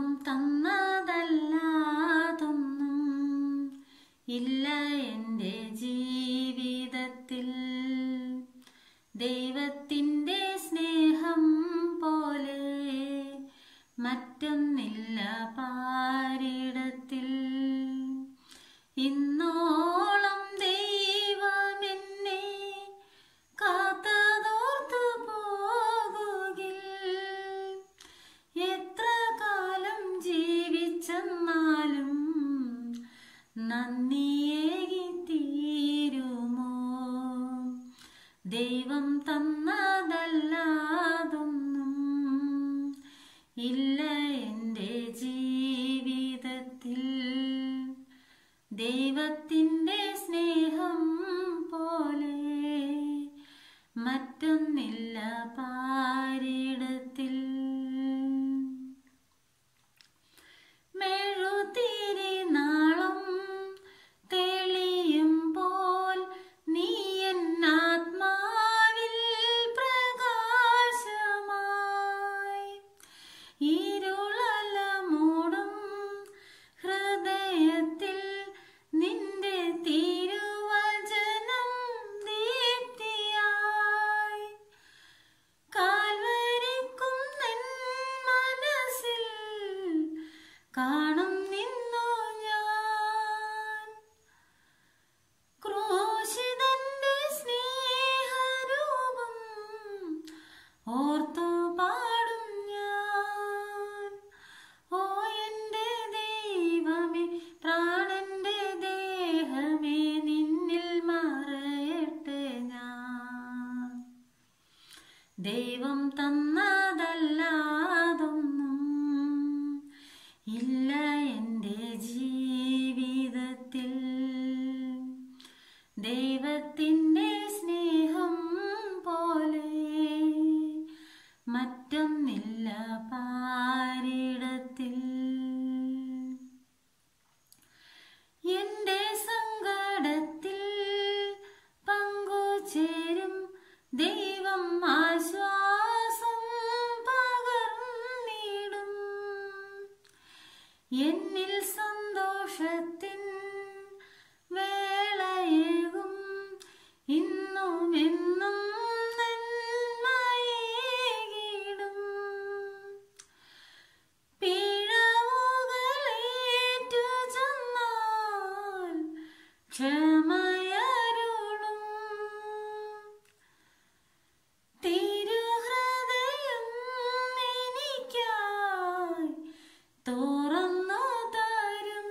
തന്നതല്ലാതൊന്നും ഇല്ല എൻ്റെ ജീവിതത്തിൽ ദൈവത്തിൻ്റെ സ്നേഹം പോലെ മറ്റൊന്നില്ല പാരിടത്തിൽ ഇന്നോളം ദൈവമെന്നെ കാത്തതോർത്തു പോകുകിൽ എത്ര കാലം ജീവിച്ചെന്നാലും നന്ദിയേകി തീരുമോ ദൈവം തന്നതല്ലാതൊന്നും ഇല്ല എൻ്റെ ജീവിതത്തിൽ ദൈവത്തിൻ്റെ സ്നേഹം പോലെ മറ്റൊന്നില്ല പാരിടത്തിൽ മെഴുതിരി നാളം തെളിയുമ്പോൾ നീ എന്നാത്മാവിൽ പ്രകാശമായി ഇരുളല മൂടും ഹൃദയത്തിൽ നിന്റെ തിരുവചനം ദീപ്തിയായി കാൽവരിക്കുന്നൻ മനസ്സിൽ കാണും നിന്നു ഞാൻ ക്രൂശിതന്റെ സ്നേഹരൂപം ഓർത്തു പാടും ഞാൻ ഓ എൻ്റെ ദൈവമേ പ്രാണന്റെ ദേഹമേ നിന്നിൽ മറയട്ടെ ഞാൻ ദൈവം തന്നതല്ലാതൊന്നും ഇല്ല എൻ്റെ ജീവിതത്തിൽ ദൈവത്തിൻ്റെ സ്നേഹം പോലെ മറ്റൊന്നില്ല പാരിടത്തിൽ എന്റെ സങ്കടത്തിൽ പങ്കുചേരും ദൈവം ആശ്വാസം പകർന്നിടും എന്നിൽ സന്തോഷത്തിൻ വേളയേകും ഇന്നും എന്നും നന്മയേകിടും പിഴവുകളേറ്റു ചെന്നാൽ ക്ഷമയരുളും തിരുഹൃദയം എനിക്കായി തുറന്നു തരും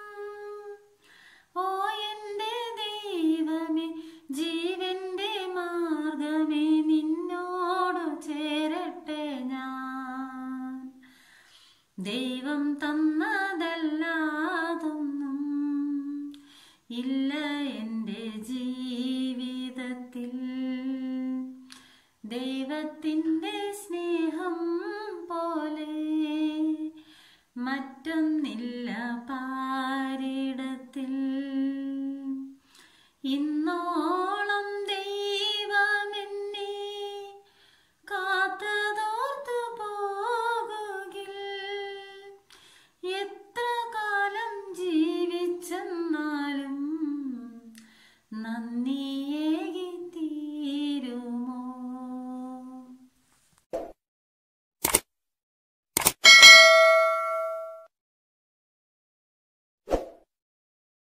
ഓ എൻ്റെ ദൈവമേ ജീവന്റെ മാർഗമേ നിന്നോട് ചേരട്ടെ ഞാൻ ദൈവം തന്നതല്ലാതൊന്നും ഇല്ല എൻ്റെ ജീവിതത്തിൽ ദൈവത്തിൻ്റെ സ്നേഹം പോലെ മറ്റൊന്നില്ല പാരിടത്തിൽ ഇന്നോ